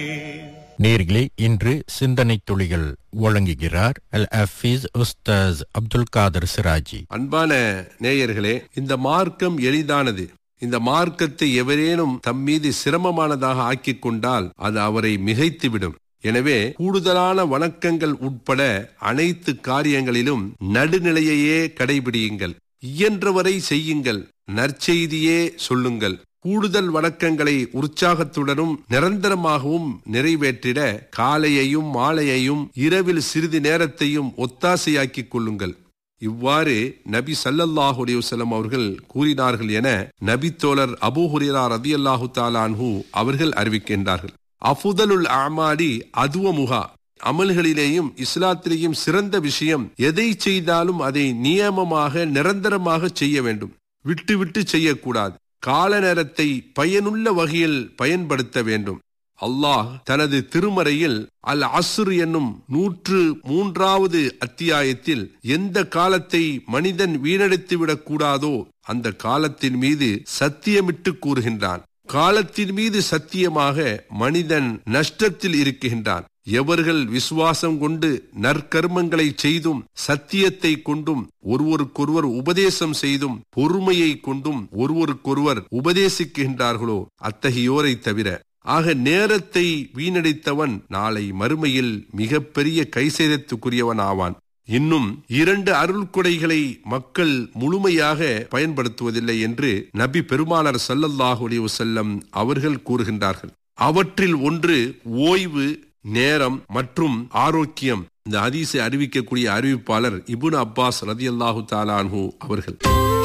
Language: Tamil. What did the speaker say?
நேர்களே இன்று சிந்தனை துளிகள் வழங்குகிறார் அல் ஹஃபீஸ் உஸ்தாஸ் அப்துல் காதர் சிராஜி அன்பான நேயர்களே இந்த மார்க்கம் எளிதானது இந்த மார்க்கத்தை எவரேனும் தம் மீது சிரமமானதாக ஆக்கிக் கொண்டால் அது அவரை மிகைத்துவிடும் எனவே கூடுதலான வணக்கங்கள் உட்பட அனைத்து காரியங்களிலும் நடுநிலையையே கடைபிடியுங்கள் இயன்றவரை செய்யுங்கள் நற்செய்தியே சொல்லுங்கள் கூடுதல் வணக்கங்களை உற்சாகத்துடனும் நிரந்தரமாகவும் நிறைவேற்றிட காலையையும் மாலையையும் இரவில் சிறிது நேரத்தையும் ஒத்தாசையாக்கிக் கொள்ளுங்கள் இவ்வாறு நபி சல்லல்லாஹு அலைஹி வஸல்லம் அவர்கள் கூறினார்கள் என நபி தோழர் அபூ ஹுரைரா ரதியல்லாஹு தாலான்ஹு அவர்கள் அறிவிக்கின்றார்கள் அஃதுலுல் அமாடி அதுவமுகா அமல்களிலேயும் இஸ்லாத்திலேயும் சிறந்த விஷயம் எதை செய்தாலும் அதை நியமமாக நிரந்தரமாக செய்ய வேண்டும் விட்டு விட்டு செய்யக்கூடாது கால நேரத்தை பயனுள்ள வகையில் பயன்படுத்த வேண்டும் அல்லாஹ் தனது திருமறையில் அல் அசுர் என்னும் நூற்று மூன்றாவது அத்தியாயத்தில் எந்த காலத்தை மனிதன் வீணடித்துவிடக் கூடாதோ அந்த காலத்தின் மீது சத்தியமிட்டு கூறுகின்றான் காலத்தின் மீது சத்தியமாக மனிதன் நஷ்டத்தில் இருக்கின்றான் எவர்கள் விசுவாசம் கொண்டு நற்கர்மங்களை செய்தும் சத்தியத்தை கொண்டும் ஒருவருக்கொருவர் உபதேசம் செய்தும் பொறுமையை கொண்டும் ஒருவருக்கொருவர் உபதேசிக்கின்றார்களோ அத்தகையோரை தவிர ஆக நேரத்தை வீணடித்தவன் நாளை மறுமையில் மிகப்பெரிய கைசேதத்துக்குரியவன் ஆவான் இன்னும் இரண்டு அருள் கொடைகளை மக்கள் முழுமையாக பயன்படுத்துவதில்லை என்று நபி பெருமானார் சல்லல்லாஹு அலைஹி வஸல்லம் அவர்கள் கூறுகின்றார்கள் அவற்றில் ஒன்று ஓய்வு நேரம் மற்றும் ஆரோக்கியம் இந்த ஹதீஸை அறிவிக்கக்கூடிய அறிவிப்பாளர் இபுன் அப்பாஸ் ரதியல்லாஹு தாலான்ஹு அவர்கள்